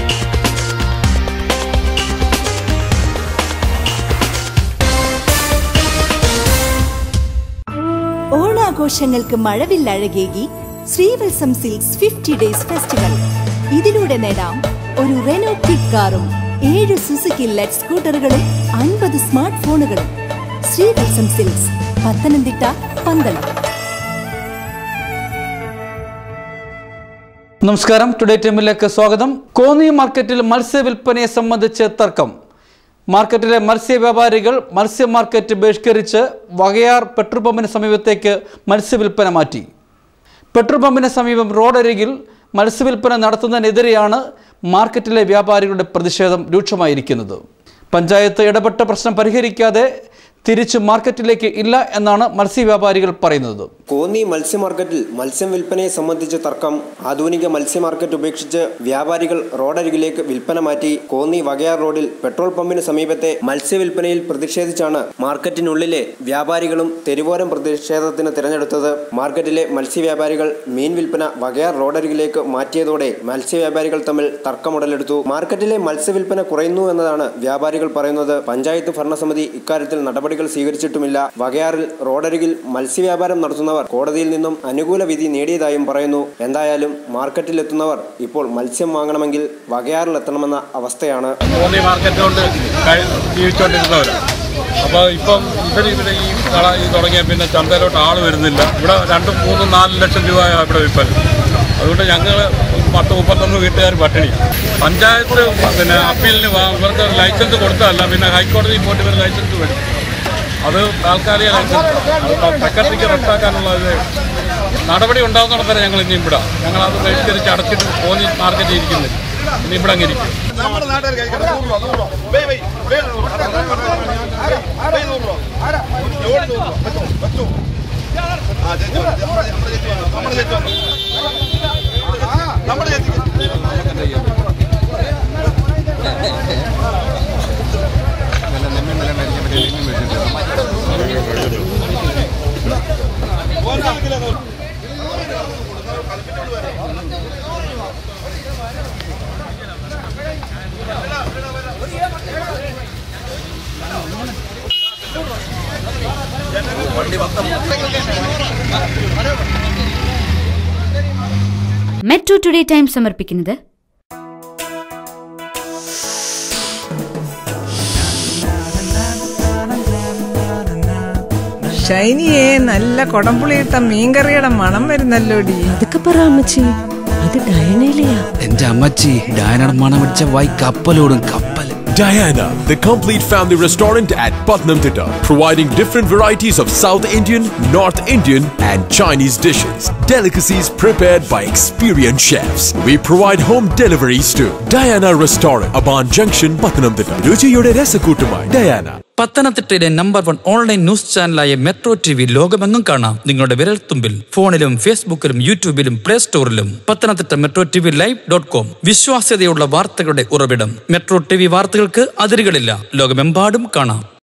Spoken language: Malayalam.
ഓണാഘോഷങ്ങൾക്ക് മഴവില്ലഴകേകി Sreevalsam silks fifty days festival ഇതിലൂടെ നേടാം ഒരു റെനോ കിഡ് കാറും ഏഴ് സുസുക്കി ലെറ്റ് സ്കൂട്ടറുകളും അൻപത് സ്മാർട്ട് ഫോണുകളും ശ്രീവത്സം സിൽക്സ് പത്തനംതിട്ട പന്തളം നമസ്കാരം ടുഡേ ടൈമിലേക്ക് സ്വാഗതം കോന്നി മാർക്കറ്റിൽ മത്സ്യ വിൽപ്പനയെ സംബന്ധിച്ച് തർക്കം മാർക്കറ്റിലെ മത്സ്യ വ്യാപാരികൾ മത്സ്യ മാർക്കറ്റ് ബഹിഷ്കരിച്ച് വകയാർ പെട്രോൾ പമ്പിന് സമീപത്തേക്ക് മത്സ്യ വിൽപ്പന മാറ്റി പെട്രോൾ പമ്പിന് സമീപം റോഡരികിൽ മത്സ്യവില്പന നടത്തുന്നതിനെതിരെയാണ് മാർക്കറ്റിലെ വ്യാപാരികളുടെ പ്രതിഷേധം രൂക്ഷമായിരിക്കുന്നത് പഞ്ചായത്ത് ഇടപെട്ട പ്രശ്നം പരിഹരിക്കാതെ തിരിച്ച് മാർക്കറ്റിലേക്ക് ഇല്ല എന്നാണ് മത്സ്യവ്യാപാരികൾ പറയുന്നത് കോന്നി മത്സ്യ മാർക്കറ്റിൽ മത്സ്യം വിൽപ്പനയെ സംബന്ധിച്ച തർക്കം ആധുനിക മത്സ്യ മാർക്കറ്റ് ഉപേക്ഷിച്ച് വ്യാപാരികൾ റോഡരികിലേക്ക് വിൽപ്പന മാറ്റി കോന്നി വകയാർ റോഡിൽ പെട്രോൾ പമ്പിന് സമീപത്തെ മത്സ്യ വിൽപ്പനയിൽ പ്രതിഷേധിച്ചാണ് മാർക്കറ്റിനുള്ളിലെ വ്യാപാരികളും തെരുവോരം പ്രതിഷേധത്തിന് തിരഞ്ഞെടുത്തത് മാർക്കറ്റിലെ മത്സ്യ വ്യാപാരികൾ മീൻ വിൽപ്പന വകയാർ റോഡരികിലേക്ക് മാറ്റിയതോടെ മത്സ്യ വ്യാപാരികൾ തമ്മിൽ തർക്കമുടലെടുത്തു മാർക്കറ്റിലെ മത്സ്യ വിൽപ്പന കുറയുന്നു എന്നതാണ് വ്യാപാരികൾ പറയുന്നത് പഞ്ചായത്ത് ഭരണസമിതി ഇക്കാര്യത്തിൽ നടപടികൾ സ്വീകരിച്ചിട്ടുമില്ല വകയാറിൽ റോഡരികിൽ മത്സ്യവ്യാപാരം നടത്തുന്നവർ കോടതിയിൽ നിന്നും അനുകൂല വിധി നേടിയതായും പറയുന്നു എന്തായാലും മാർക്കറ്റിലെത്തുന്നവർ ഇപ്പോൾ മത്സ്യം വാങ്ങണമെങ്കിൽ വകയാറിൽ എത്തണമെന്ന അവസ്ഥയാണ് കോന്നി മാർക്കറ്റ് കൊണ്ട് കഴി ജീവിച്ചുകൊണ്ടിരുന്നവരാണ് അപ്പോൾ ഇപ്പം ഇവർ ഇവിടെ ഈ കട ഈ തുടങ്ങിയ പിന്നെ ചന്തയിലോട്ട് ആൾ വരുന്നില്ല ഇവിടെ രണ്ടും മൂന്നും നാല് ലക്ഷം രൂപ ഇവിടെ വിൽപ്പന അതുകൊണ്ട് ഞങ്ങൾ പത്ത് മുപ്പത്തൊന്ന് വീട്ടുകാർ പട്ടിണി പഞ്ചായത്ത് പിന്നെ അപ്പീലിന് വാ- ഇവർക്ക് ലൈസൻസ് കൊടുത്തതല്ല പിന്നെ ഹൈക്കോടതിയിൽ പോയിട്ട് ഇവർ ലൈസൻസ് വരും അത് താൽക്കാലിക ലൈസൻസ് അത് സെക്രട്ടറിക്ക് റദ്ദാക്കാനുള്ള ഇത് നടപടി ഉണ്ടാകുന്നിടം വരെ ഞങ്ങൾ ഇനി ഇവിടെ ഞങ്ങളത് ബഹിഷ്കരിച്ച് അടച്ചിട്ട് കോന്നി മാർക്കറ്റിൽ ഇരിക്കുന്നില്ല ഇനി ഇവിടെ അങ്ങ് ഇരിക്കും നമ്മുടെ നാട്ടുകാർ കഴിക്കണം നൂറ് രൂപ നൂറ് രൂപ വേ വേ വേ നൂറ് രൂപ വേ നൂറ് രൂപ ജോഡി നൂറ് രൂപ വെച്ചോ വെച്ചോ ആ ചേച്ചി വന്നു. നമ്മുടെ നമ്മുടെ ചേച്ചി വന്നു നമ്മുടെ ചേച്ചി വന്നു നമ്മുടെ ചേച്ചി മെട്രോ ടുഡേ ടൈം സമർപ്പിക്കുന്നത് ഷൈനിയെ നല്ല കൊടംപുളിയിട്ട മീൻകറിയുടെ മണം വരുന്നല്ലോടി അതൊക്കെ പറ അമ്മച്ചി അത് ഡയനയിലെയാ എന്റെ അമ്മച്ചി ഡയനയുടെ മണം പിടിച്ച വായി കപ്പലോടും കപ്പൽ Diana, the complete family restaurant at Putnam Thitta, providing different varieties of South Indian, North Indian, and Chinese dishes. Delicacies prepared by experienced chefs. We provide home deliveries too. Diana Restaurant, Aban Junction, Putnam Thitta. രുചിയുടെ രസക്കൂട്ടുമായി ഡയാന പത്തനംതിട്ടയിലെ നമ്പർ വൺ ഓൺലൈൻ ന്യൂസ് ചാനലായ മെട്രോ ടി വി ലോകമെങ്ങും കാണാം നിങ്ങളുടെ വിരൽത്തുമ്പിൽ ഫോണിലും ഫേസ്ബുക്കിലും യൂട്യൂബിലും പ്ലേ സ്റ്റോറിലും Pathanamthitta metro T V live dot com വിശ്വാസ്യതയുള്ള വാർത്തകളുടെ ഉറവിടം മെട്രോ ടി വി വാർത്തകൾക്ക് അതിരുകളില്ല ലോകമെമ്പാടും കാണാം